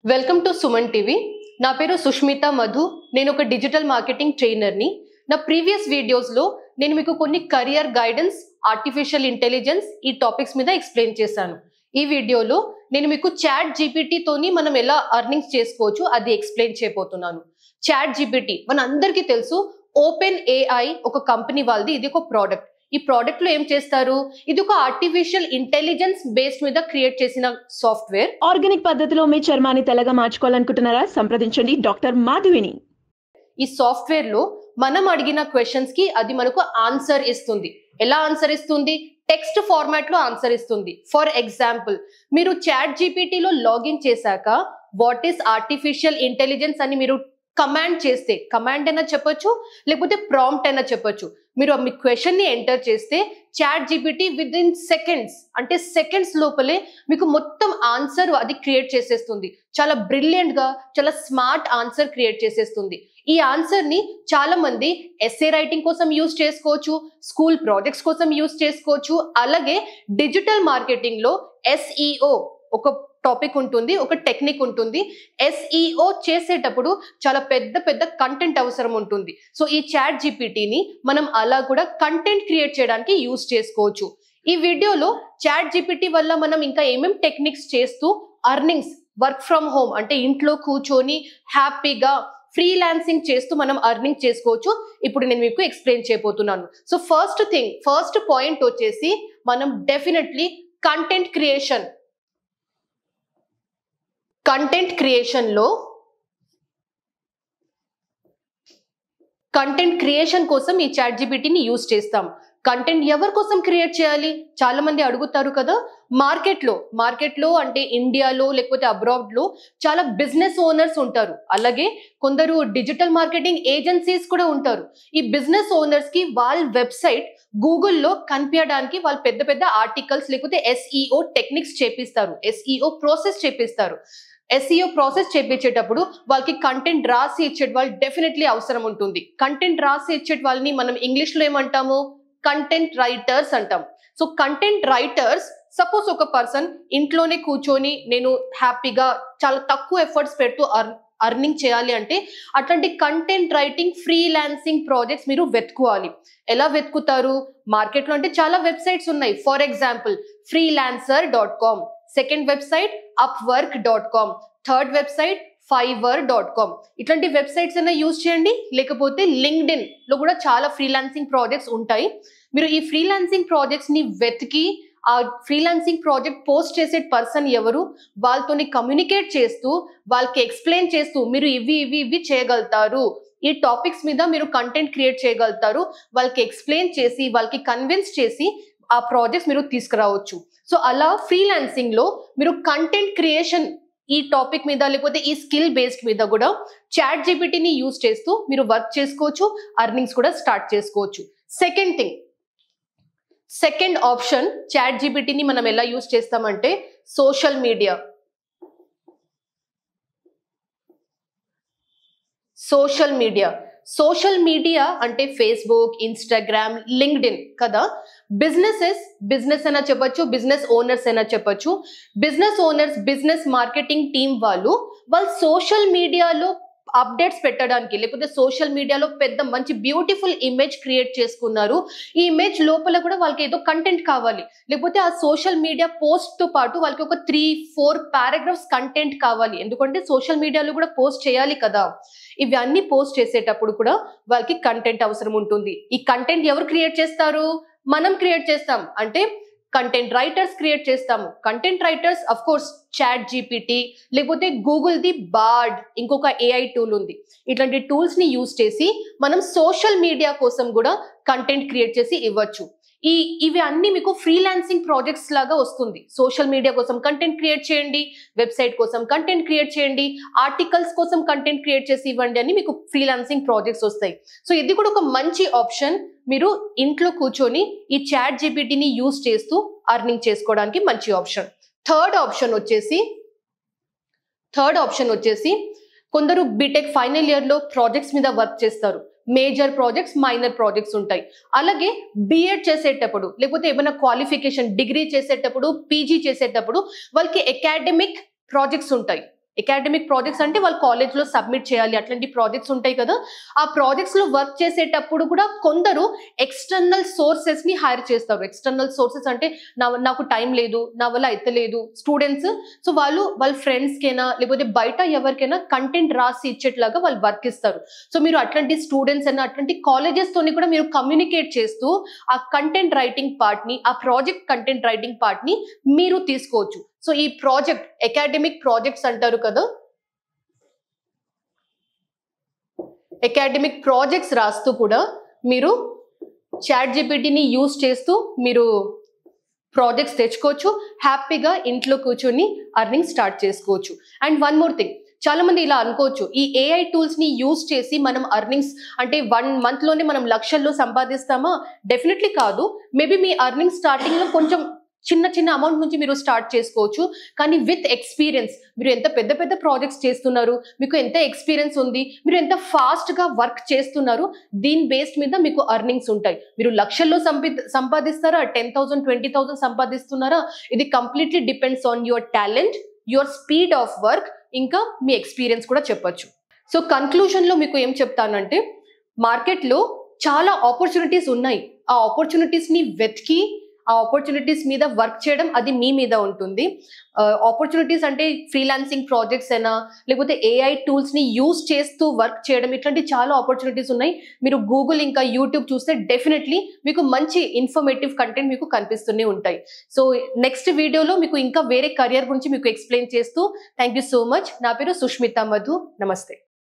welcome to Suman TV నా పేరు సుష్మిత మధు నేను ఒక డిజిటల్ మార్కెటింగ్ ట్రైనర్ని నా ప్రీవియస్ వీడియోస్లో నేను మీకు కొన్ని కెరియర్ గైడెన్స్ ఆర్టిఫిషియల్ ఇంటెలిజెన్స్ ఈ టాపిక్స్ మీద ఎక్స్ప్లెయిన్ చేశాను ఈ వీడియోలో నేను మీకు చాట్ జీపీటీతోని మనం ఎలా అర్నింగ్స్ చేసుకోవచ్చు అది ఎక్స్ప్లెయిన్ చేయబోతున్నాను చాట్ జీపీటీ మన అందరికీ తెలుసు ఓపెన్ ఏఐ ఒక కంపెనీ వాళ్ళది ఇది ఒక ప్రోడక్ట్ ఈ ప్రోడక్ట్ లో ఏం చేస్తారు ఇది ఒక ఆర్టిఫిషియల్ ఇంటెలిజెన్స్ బేస్డ్ మీద క్రియేట్ చేసిన సాఫ్ట్వేర్ ఆర్గానిక్ పద్ధతిలో మీ చర్మాన్ని తెల్లగా మార్చుకోవాలనుకుంటున్నారా సంప్రదించండి డాక్టర్ మాధవిని ఈ సాఫ్ట్వేర్ లో మనం అడిగిన క్వశ్చన్స్ కి అది మనకు ఆన్సర్ ఇస్తుంది ఎలా ఆన్సర్ ఇస్తుంది టెక్స్ట్ ఫార్మాట్ లో ఆన్సర్ ఇస్తుంది ఫర్ ఎగ్జాంపుల్ మీరు చాట్ జీపీటీలో లాగిన్ చేశాక వాట్ ఈస్ ఆర్టిఫిషియల్ ఇంటెలిజెన్స్ అని మీరు కమాండ్ చేస్తే కమాండ్ అయినా చెప్పొచ్చు లేకపోతే ప్రాంప్ట్ అయినా చెప్పొచ్చు మీరు మీ క్వశ్చన్ ని ఎంటర్ చేస్తే chat GPT within seconds అంటే సెకండ్స్ లోపలే మీకు మొత్తం ఆన్సర్ అది క్రియేట్ చేసేస్తుంది చాలా బ్రిలియంట్ గా చాలా స్మార్ట్ ఆన్సర్ క్రియేట్ చేసేస్తుంది ఈ ఆన్సర్ ని చాలా మంది ఎస్ఏ రైటింగ్ కోసం యూజ్ చేసుకోవచ్చు స్కూల్ ప్రాజెక్ట్స్ కోసం యూజ్ చేసుకోవచ్చు అలాగే డిజిటల్ మార్కెటింగ్ లో ఎస్ఈఓ ఒక టాపిక్ ఉంటుంది ఒక టెక్నిక్ ఉంటుంది ఎస్ఈఓ చేసేటప్పుడు చాలా పెద్ద పెద్ద కంటెంట్ అవసరం ఉంటుంది సో ఈ చాట్ జీపీటీని మనం అలా కూడా కంటెంట్ క్రియేట్ చేయడానికి యూజ్ చేసుకోవచ్చు ఈ వీడియోలో చాట్ జీపీటీ వల్ల మనం ఇంకా ఏమేం టెక్నిక్స్ చేస్తూ అర్నింగ్స్ వర్క్ ఫ్రమ్ హోమ్ అంటే ఇంట్లో కూర్చొని హ్యాపీగా ఫ్రీలాన్సింగ్ చేస్తూ మనం అర్నింగ్ చేసుకోవచ్చు ఇప్పుడు నేను మీకు ఎక్స్ప్లెయిన్ చేయబోతున్నాను so first thing first point వచ్చేసి మనం definitely content creation content creation లో కంటెంట్ క్రియేషన్ కోసం ఈ చాట్ జీపీటీని యూజ్ చేస్తాం కంటెంట్ ఎవరి కోసం క్రియేట్ చేయాలి చాలా మంది అడుగుతారు కదా మార్కెట్ లో మార్కెట్ లో అంటే ఇండియాలో లేకపోతే అబ్రాడ్ లో చాలా బిజినెస్ ఓనర్స్ ఉంటారు అలాగే కొందరు డిజిటల్ మార్కెటింగ్ ఏజెన్సీస్ కూడా ఉంటారు ఈ బిజినెస్ ఓనర్స్ కి వాళ్ళ వెబ్సైట్ గూగుల్లో కనిపించడానికి వాళ్ళు పెద్ద పెద్ద ఆర్టికల్స్ లేకపోతే ఎస్ఈఓ టెక్నిక్స్ చేపిస్తారు ఎస్ఈఓ ప్రాసెస్ చేపిస్తారు ఎస్ఈఓ ప్రాసెస్ చేపించేటప్పుడు వాళ్ళకి కంటెంట్ రాసి ఇచ్చే వాళ్ళు డెఫినెట్లీ అవసరం ఉంటుంది కంటెంట్ రాసి ఇచ్చే వాళ్ళని మనం ఇంగ్లీష్ లో ఏమంటాము కంటెంట్ రైటర్స్ అంటాం సో కంటెంట్ రైటర్స్ సపోజ్ ఒక పర్సన్ ఇంట్లోనే కూర్చొని నేను హ్యాపీగా చాలా తక్కువ ఎఫర్ట్స్ పెడుతూ అర్నింగ్ చేయాలి అంటే అట్లాంటి కంటెంట్ రైటింగ్ ఫ్రీలాన్సింగ్ ప్రాజెక్ట్స్ మీరు వెతుకోవాలి ఎలా వెతుకుతారు మార్కెట్లో అంటే చాలా వెబ్సైట్స్ ఉన్నాయి for example freelancer dot com second website Upwork dot com third website Fiverr dot com ఇట్లాంటి వెబ్సైట్స్ అయినా యూజ్ చేయండి లేకపోతే లింక్డ్ఇన్ లో కూడా చాలా ఫ్రీలాన్సింగ్ ప్రాజెక్ట్స్ ఉంటాయి మీరు ఈ ఫ్రీలాన్సింగ్ ప్రాజెక్ట్స్ ని వెతికి ఆ ఫ్రీలాన్సింగ్ ప్రాజెక్ట్ పోస్ట్ చేసే పర్సన్ ఎవరు వాళ్ళతోని కమ్యూనికేట్ చేస్తూ వాళ్ళకి ఎక్స్ప్లెయిన్ చేస్తూ మీరు ఇవి ఇవి ఇవి చేయగలుగుతారు ఈ టాపిక్స్ మీద మీరు కంటెంట్ క్రియేట్ చేయగలుగుతారు వాళ్ళకి ఎక్స్ప్లెయిన్ చేసి వాళ్ళకి కన్విన్స్ చేసి ఆ ప్రాజెక్ట్స్ మీరు తీసుకురావచ్చు సో అలా ఫ్రీలాన్సింగ్ లో మీరు కంటెంట్ క్రియేషన్ ఈ టాపిక్ మీద లేకపోతే ఈ స్కిల్ బేస్డ్ మీద కూడా చాట్ జీపీటీని యూజ్ చేస్తూ మీరు వర్క్ చేసుకోవచ్చు అర్నింగ్స్ కూడా స్టార్ట్ చేసుకోవచ్చు second thing second option chat జీపీటీని మనం ఎలా యూజ్ చేస్తామంటే social media social media social media అంటే ఫేస్బుక్ ఇన్స్టాగ్రామ్ లింక్డ్ఇన్ కదా బిజినెసెస్ బిజినెస్ అయినా చెప్పొచ్చు బిజినెస్ ఓనర్స్ అయినా చెప్పొచ్చు business owners business marketing team వాళ్ళు వాళ్ళు సోషల్ మీడియాలో అప్డేట్స్ పెట్టడానికి లేకపోతే సోషల్ మీడియాలో పెద్ద మంచి బ్యూటిఫుల్ ఇమేజ్ క్రియేట్ చేసుకున్నారు ఈ ఇమేజ్ లోపల కూడా వాళ్ళకి ఏదో కంటెంట్ కావాలి లేకపోతే ఆ సోషల్ మీడియా పోస్ట్ తో పాటు వాళ్ళకి ఒక త్రీ ఫోర్ పారాగ్రాఫ్స్ కంటెంట్ కావాలి ఎందుకంటే సోషల్ మీడియాలో కూడా పోస్ట్ చేయాలి కదా ఇవి అన్ని పోస్ట్ చేసేటప్పుడు కూడా వాళ్ళకి కంటెంట్ అవసరం ఉంటుంది ఈ కంటెంట్ ఎవరు క్రియేట్ చేస్తారు మనం క్రియేట్ చేస్తాం అంటే కంటెంట్ రైటర్స్ క్రియేట్ చేస్తాము content writers of course chat GPT లేకపోతే గూగుల్ ది బార్డ్ ఇంకొక ఏఐ టూల్ ఉంది ఇట్లాంటి టూల్స్ ని యూజ్ చేసి మనం సోషల్ మీడియా కోసం కూడా కంటెంట్ క్రియేట్ చేసి ఇవ్వచ్చు ఈ ఇవి అన్ని మీకు ఫ్రీలాన్సింగ్ ప్రాజెక్ట్స్ లాగా వస్తుంది సోషల్ మీడియా కోసం కంటెంట్ క్రియేట్ చేయండి వెబ్సైట్ కోసం కంటెంట్ క్రియేట్ చేయండి ఆర్టికల్స్ కోసం కంటెంట్ క్రియేట్ చేసి ఇవ్వండి అని మీకు ఫ్రీలాన్సింగ్ ప్రాజెక్ట్స్ వస్తాయి సో ఇది కూడా ఒక మంచి ఆప్షన్ మీరు ఇంట్లో కూర్చొని ఈ చాట్ జీపీటీని యూజ్ చేస్తూ అర్నింగ్ చేసుకోవడానికి మంచి ఆప్షన్ థర్డ్ ఆప్షన్ వచ్చేసి థర్డ్ ఆప్షన్ వచ్చేసి కొందరు బీటెక్ ఫైనల్ ఇయర్ లో ప్రాజెక్ట్స్ మీద వర్క్ చేస్తారు మేజర్ ప్రాజెక్ట్స్ మైనర్ ప్రాజెక్ట్స్ ఉంటాయి అలాగే బిఎడ్ చేసేటప్పుడు లేకపోతే ఏమైనా క్వాలిఫికేషన్ డిగ్రీ చేసేటప్పుడు పీజీ చేసేటప్పుడు వాళ్ళకి అకాడమిక్ ప్రాజెక్ట్స్ ఉంటాయి అకాడమిక్ ప్రాజెక్ట్స్ అంటే వాళ్ళు కాలేజ్లో సబ్మిట్ చేయాలి అట్లాంటి ప్రాజెక్ట్స్ ఉంటాయి కదా ఆ ప్రాజెక్ట్స్ లో వర్క్ చేసేటప్పుడు కూడా కొందరు ఎక్స్టర్నల్ సోర్సెస్ ని హైర్ చేస్తారు ఎక్స్టర్నల్ సోర్సెస్ అంటే నా నాకు టైం లేదు నా వల్ల అయితలేదు స్టూడెంట్స్ సో వాళ్ళు వాళ్ళ ఫ్రెండ్స్ కైనా లేకపోతే బయట ఎవరికైనా కంటెంట్ రాసి ఇచ్చేట్లాగా వాళ్ళు వర్క్ ఇస్తారు సో మీరు అట్లాంటి స్టూడెంట్స్ అయినా అట్లాంటి కాలేజెస్ తోని కూడా మీరు కమ్యూనికేట్ చేస్తూ ఆ కంటెంట్ రైటింగ్ పార్ట్ ని ఆ ప్రాజెక్ట్ కంటెంట్ రైటింగ్ పార్ట్ ని మీరు తీసుకోవచ్చు సో ఈ ప్రాజెక్ట్ అకాడమిక్ ప్రాజెక్ట్స్ అంటారు కదా అకాడమిక్ ప్రాజెక్ట్స్ రాస్తూ కూడా మీరు చాట్ జీపీటీని యూస్ చేస్తూ మీరు ప్రాజెక్ట్స్ తెచ్చుకోవచ్చు హ్యాపీగా ఇంట్లో కూర్చొని అర్నింగ్ స్టార్ట్ చేసుకోవచ్చు అండ్ వన్ మోర్ థింగ్ చాలా మంది ఇలా అనుకోవచ్చు ఈ ఏఐ టూల్స్ ని యూస్ చేసి మనం అర్నింగ్స్ అంటే వన్ మంత్ లోనే మనం లక్షల్లో సంపాదిస్తామా డెఫినెట్లీ కాదు మేబీ మీ అర్నింగ్ స్టార్టింగ్ లో కొంచెం చిన్న చిన్న అమౌంట్ నుంచి మీరు స్టార్ట్ చేసుకోవచ్చు కానీ విత్ ఎక్స్పీరియన్స్ మీరు ఎంత పెద్ద పెద్ద ప్రాజెక్ట్స్ చేస్తున్నారు మీకు ఎంత ఎక్స్పీరియన్స్ ఉంది మీరు ఎంత ఫాస్ట్ గా వర్క్ చేస్తున్నారు దీని బేస్డ్ మీద మీకు అర్నింగ్స్ ఉంటాయి మీరు లక్షల్లో సంపి సంపాదిస్తారా టెన్ థౌసండ్ ట్వంటీ థౌసండ్ సంపాదిస్తున్నారా ఇది completely depends on your talent your speed of work ఇంకా మీ ఎక్స్పీరియన్స్ కూడా చెప్పొచ్చు సో కన్క్లూజన్ లో మీకు ఏం చెప్తానంటే మార్కెట్లో చాలా ఆపర్చునిటీస్ ఉన్నాయి ఆ ఆపర్చునిటీస్ ని వెతికి ఆ ఆపర్చునిటీస్ మీద వర్క్ చేయడం అది మీ మీద ఉంటుంది ఆపర్చునిటీస్ అంటే ఫ్రీలాన్సింగ్ ప్రాజెక్ట్స్ అయినా లేకపోతే ఏఐ టూల్స్ ని యూస్ చేస్తూ వర్క్ చేయడం ఇట్లాంటి చాలా ఆపర్చునిటీస్ ఉన్నాయి మీరు గూగుల్ ఇంకా యూట్యూబ్ చూస్తే డెఫినెట్లీ మీకు మంచి ఇన్ఫర్మేటివ్ కంటెంట్ మీకు కనిపిస్తూనే ఉంటాయి సో నెక్స్ట్ వీడియోలో మీకు ఇంకా వేరే కెరియర్ గురించి మీకు ఎక్స్ప్లెయిన్ చేస్తూ థ్యాంక్ యూ సో మచ్ నా పేరు సుష్మిత మధు నమస్తే